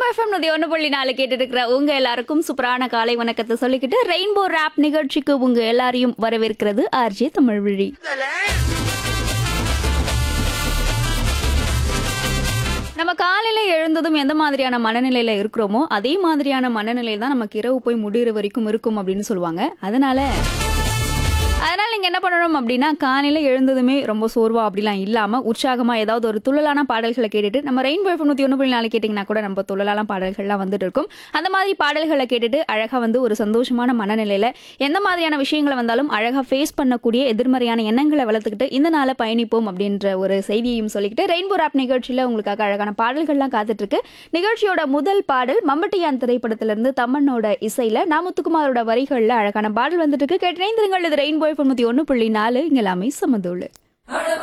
rainbow FM நூத்தி ஒன்று புள்ளி நாலு கேட்டு இருக்கிற உங்க எல்லாருக்கும் சூப்பரான காலை வணக்கத்தை சொல்லிக்கிட்டு ரெயின்போ ரேப் நிகழ்ச்சிக்கு உங்க எல்லாரையும் வரவேற்கிறது ஆர்ஜே தமிழ்விழி நம்ம காலையில எழுந்ததும் எந்த மாதிரியான மனநிலையில இருக்கிறோமோ அதே மாதிரியான மனநிலை தான் நமக்கு இரவு போய் முடிகிற வரைக்கும் இருக்கும் அப்படின்னு சொல்லுவாங்க அதனால அதனால நீங்க என்ன பண்ணணும் அப்படின்னா காலையில எழுந்ததுமே ரொம்ப சோர்வா அப்படிலாம் இல்லாம உற்சாகமா ஏதாவது ஒரு துள்ளலான பாடல்களை கேட்டுட்டு நம்ம ரெயின்போ எஃப்எம் நூத்தி ஒன்று புள்ளி நாலு கேட்டிங்கன்னா கூட நம்ம துள்ளலான பாடல்கள்லாம் வந்துட்டு இருக்கும் அந்த மாதிரி பாடல்களை கேட்டுட்டு அழகா வந்து ஒரு சந்தோஷமான மனநிலையில எந்த மாதிரியான விஷயங்களை வந்தாலும் அழகா ஃபேஸ் பண்ணக்கூடிய எதிர்மறையான எண்ணங்களை வளர்த்துக்கிட்டு இந்த நாளை பயணிப்போம் அப்படின்ற ஒரு செய்தியையும் சொல்லிக்கிட்டு ரெயின்போ ராப் நிகழ்ச்சியில உங்களுக்காக அழகான பாடல்கள்லாம் காத்துட்டு இருக்கு நிகழ்ச்சியோட முதல் பாடல் மம்பட்டியான் திரைப்படத்திலிருந்து தமன்னோட இசையில நாமுத்துக்குமாரோட வரிகள்ல அழகான பாடல் வந்துட்டு இருக்கு கேட்டு இது ரெயின்போ தொண்ணூத்தி ஒன்று புள்ளி நாலு இங்க எல்லாமே சமந்துள்ளு